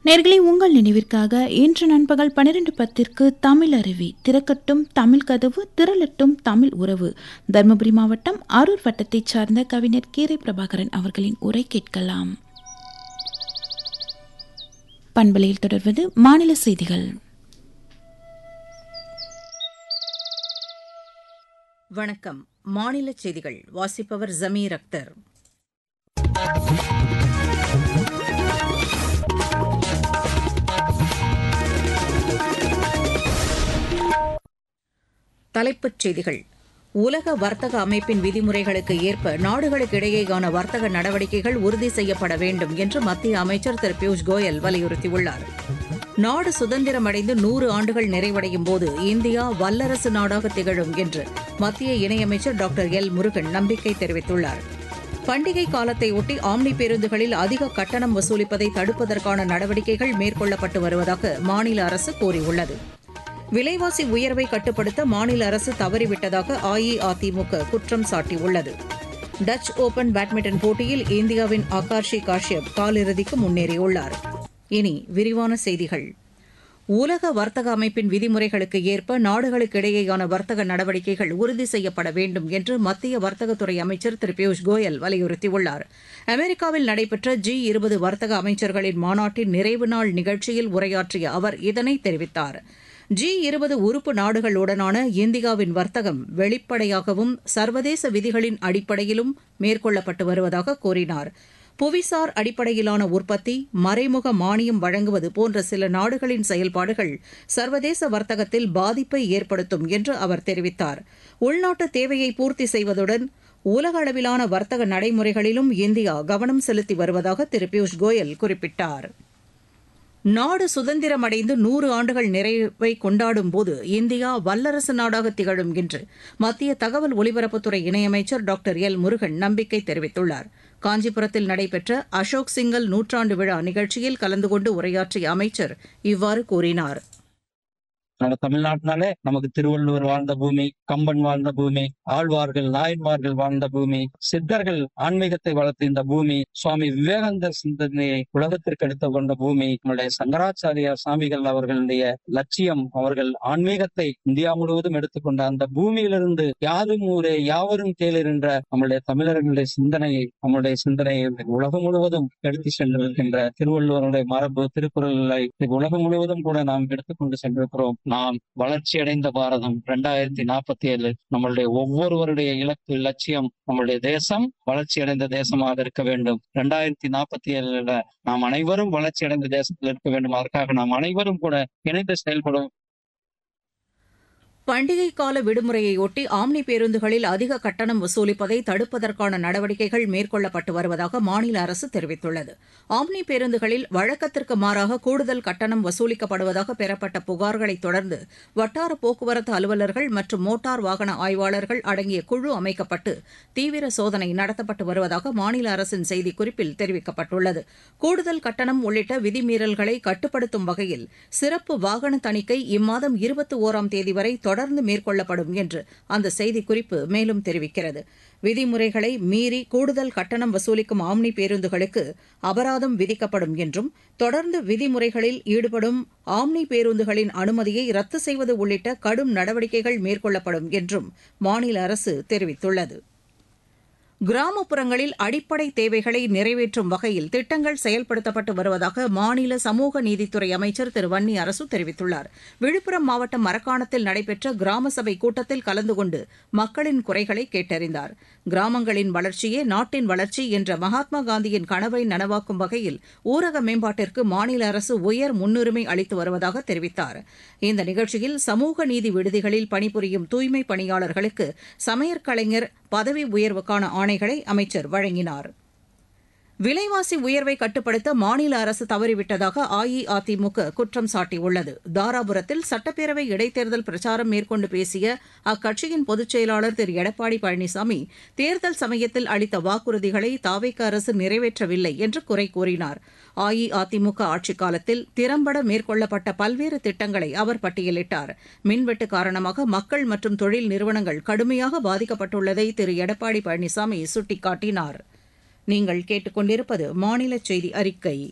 நேர்களை உங்கள் நினைவிற்காக இன்று நண்பகல் பன்னிரண்டு பத்திற்கு தமிழ் அருவி திறக்கட்டும் தமிழ் கதவு திரளட்டும் தமிழ் உறவு தருமபுரி மாவட்டம் அரூர் வட்டத்தைச் சார்ந்த கவிஞர் கீரை பிரபாகரன் அவர்களின் உரை கேட்கலாம் பண்பலையில் தொடர்வது மாநில செய்திகள் வணக்கம் மாநில செய்திகள் வாசிப்பவர் ஜமீர் அக்தர் தலைப்புச் செய்திகள் உலக வர்த்தக அமைப்பின் விதிமுறைகளுக்கு ஏற்ப நாடுகளுக்கு இடையேயான வர்த்தக நடவடிக்கைகள் உறுதி செய்யப்பட வேண்டும் என்று மத்திய அமைச்சர் திரு பியூஷ் கோயல் வலியுறுத்தியுள்ளார் நாடு சுதந்திரமடைந்து நூறு ஆண்டுகள் நிறைவடையும் போது இந்தியா வல்லரசு நாடாக திகழும் என்று மத்திய இணையமைச்சர் டாக்டர் எல் முருகன் நம்பிக்கை தெரிவித்துள்ளார் பண்டிகை காலத்தை ஒட்டி ஆம்னி பேருந்துகளில் அதிக கட்டணம் வசூலிப்பதை தடுப்பதற்கான நடவடிக்கைகள் மேற்கொள்ளப்பட்டு வருவதாக மாநில அரசு கூறியுள்ளது விலைவாசி உயர்வை கட்டுப்படுத்த மாநில அரசு தவறிவிட்டதாக அஇஅதிமுக குற்றம் சாட்டியுள்ளது டச் ஓபன் பேட்மிண்டன் போட்டியில் இந்தியாவின் ஆகாஷி காஷ்யப் காலிறுதிக்கு முன்னேறியுள்ளார் இனி விரிவான செய்திகள் உலக வர்த்தக அமைப்பின் விதிமுறைகளுக்கு ஏற்ப நாடுகளுக்கு இடையேயான வர்த்தக நடவடிக்கைகள் உறுதி செய்யப்பட வேண்டும் என்று மத்திய வர்த்தகத்துறை அமைச்சர் திரு பியூஷ் கோயல் வலியுறுத்தியுள்ளார் அமெரிக்காவில் நடைபெற்ற ஜி இருபது வர்த்தக அமைச்சர்களின் மாநாட்டின் நிறைவு நாள் நிகழ்ச்சியில் உரையாற்றிய அவர் இதனை தெரிவித்தார் ஜி இருபது உறுப்பு நாடுகளுடனான இந்தியாவின் வர்த்தகம் வெளிப்படையாகவும் சர்வதேச விதிகளின் அடிப்படையிலும் மேற்கொள்ளப்பட்டு வருவதாக கூறினார் புவிசார் அடிப்படையிலான உற்பத்தி மறைமுக மானியம் வழங்குவது போன்ற சில நாடுகளின் செயல்பாடுகள் சர்வதேச வர்த்தகத்தில் பாதிப்பை ஏற்படுத்தும் என்று அவர் தெரிவித்தார் உள்நாட்டு தேவையை பூர்த்தி செய்வதுடன் உலக அளவிலான வர்த்தக நடைமுறைகளிலும் இந்தியா கவனம் செலுத்தி வருவதாக திரு பியூஷ் கோயல் குறிப்பிட்டார் நாடு சுதந்திரமடைந்து நூறு ஆண்டுகள் நிறைவை கொண்டாடும் போது இந்தியா வல்லரசு நாடாக திகழும் என்று மத்திய தகவல் ஒலிபரப்புத்துறை இணையமைச்சர் டாக்டர் எல் முருகன் நம்பிக்கை தெரிவித்துள்ளார் காஞ்சிபுரத்தில் நடைபெற்ற அசோக் சிங்கல் நூற்றாண்டு விழா நிகழ்ச்சியில் கலந்து கொண்டு உரையாற்றிய அமைச்சர் இவ்வாறு கூறினார் நம்ம தமிழ்நாட்டினாலே நமக்கு திருவள்ளுவர் வாழ்ந்த பூமி கம்பன் வாழ்ந்த பூமி ஆழ்வார்கள் நாயன்மார்கள் வாழ்ந்த பூமி சித்தர்கள் ஆன்மீகத்தை வளர்த்த இந்த பூமி சுவாமி விவேகானந்தர் சிந்தனையை உலகத்திற்கு எடுத்து கொண்ட பூமி நம்முடைய சங்கராச்சாரியா சாமிகள் அவர்களுடைய லட்சியம் அவர்கள் ஆன்மீகத்தை இந்தியா முழுவதும் எடுத்துக்கொண்ட அந்த பூமியிலிருந்து யாரும் ஊரே யாவரும் கேளர் என்ற நம்முடைய தமிழர்களுடைய சிந்தனையை நம்முடைய சிந்தனையை உலகம் முழுவதும் எடுத்து சென்றிருக்கின்ற திருவள்ளுவருடைய மரபு திருக்குறளை உலகம் முழுவதும் கூட நாம் எடுத்துக்கொண்டு சென்றிருக்கிறோம் நாம் வளர்ச்சி அடைந்த பாரதம் இரண்டாயிரத்தி நாற்பத்தி ஏழு நம்மளுடைய ஒவ்வொருவருடைய இலக்கு லட்சியம் நம்மளுடைய தேசம் வளர்ச்சி அடைந்த தேசமாக இருக்க வேண்டும் இரண்டாயிரத்தி நாற்பத்தி ஏழுல நாம் அனைவரும் வளர்ச்சி அடைந்த தேசத்தில் இருக்க வேண்டும் அதற்காக நாம் அனைவரும் கூட இணைந்து செயல்படும் பண்டிகை கால விடுமுறையொட்டி ஆம்னி பேருந்துகளில் அதிக கட்டணம் வசூலிப்பதை தடுப்பதற்கான நடவடிக்கைகள் மேற்கொள்ளப்பட்டு வருவதாக மாநில அரசு தெரிவித்துள்ளது ஆம்னி பேருந்துகளில் வழக்கத்திற்கு மாறாக கூடுதல் கட்டணம் வசூலிக்கப்படுவதாக பெறப்பட்ட புகார்களைத் தொடர்ந்து வட்டார போக்குவரத்து அலுவலர்கள் மற்றும் மோட்டார் வாகன ஆய்வாளர்கள் அடங்கிய குழு அமைக்கப்பட்டு தீவிர சோதனை நடத்தப்பட்டு வருவதாக மாநில அரசின் செய்திக்குறிப்பில் தெரிவிக்கப்பட்டுள்ளது கூடுதல் கட்டணம் உள்ளிட்ட விதிமீறல்களை கட்டுப்படுத்தும் வகையில் சிறப்பு வாகன தணிக்கை இம்மாதம் இருபத்தி ஓராம் தேதி வரை தொடர்ந்து மேற்கொள்ளப்படும் என்று அந்த செய்திக்குறிப்பு மேலும் தெரிவிக்கிறது விதிமுறைகளை மீறி கூடுதல் கட்டணம் வசூலிக்கும் ஆம்னி பேருந்துகளுக்கு அபராதம் விதிக்கப்படும் என்றும் தொடர்ந்து விதிமுறைகளில் ஈடுபடும் ஆம்னி பேருந்துகளின் அனுமதியை ரத்து செய்வது உள்ளிட்ட கடும் நடவடிக்கைகள் மேற்கொள்ளப்படும் என்றும் மாநில அரசு தெரிவித்துள்ளது கிராமப்புறங்களில் அடிப்படை தேவைகளை நிறைவேற்றும் வகையில் திட்டங்கள் செயல்படுத்தப்பட்டு வருவதாக மாநில சமூக நீதித்துறை அமைச்சர் திரு வன்னி அரசு தெரிவித்துள்ளார் விழுப்புரம் மாவட்டம் மரக்காணத்தில் நடைபெற்ற கிராம சபை கூட்டத்தில் கலந்து கொண்டு மக்களின் குறைகளை கேட்டறிந்தார் கிராமங்களின் வளர்ச்சியே நாட்டின் வளர்ச்சி என்ற மகாத்மா காந்தியின் கனவை நனவாக்கும் வகையில் ஊரக மேம்பாட்டிற்கு மாநில அரசு உயர் முன்னுரிமை அளித்து வருவதாக தெரிவித்தார் இந்த நிகழ்ச்சியில் சமூக நீதி விடுதிகளில் பணிபுரியும் தூய்மை பணியாளர்களுக்கு சமையற்கலைஞர் பதவி உயர்வுக்கான ஆணைகளை அமைச்சர் வழங்கினார் விலைவாசி உயர்வை கட்டுப்படுத்த மாநில அரசு தவறிவிட்டதாக அஇஅதிமுக குற்றம் சாட்டியுள்ளது தாராபுரத்தில் சட்டப்பேரவை இடைத்தேர்தல் பிரச்சாரம் மேற்கொண்டு பேசிய அக்கட்சியின் பொதுச் செயலாளர் திரு எடப்பாடி பழனிசாமி தேர்தல் சமயத்தில் அளித்த வாக்குறுதிகளை தாவேக்க அரசு நிறைவேற்றவில்லை என்று குறை கூறினார் அஇஅதிமுக ஆட்சிக் காலத்தில் திறம்பட மேற்கொள்ளப்பட்ட பல்வேறு திட்டங்களை அவர் பட்டியலிட்டார் மின்வெட்டு காரணமாக மக்கள் மற்றும் தொழில் நிறுவனங்கள் கடுமையாக பாதிக்கப்பட்டுள்ளதை திரு எடப்பாடி பழனிசாமி சுட்டிக்காட்டினார் நீங்கள் கேட்டுக்கொண்டிருப்பது மாநில செய்தி அறிக்கை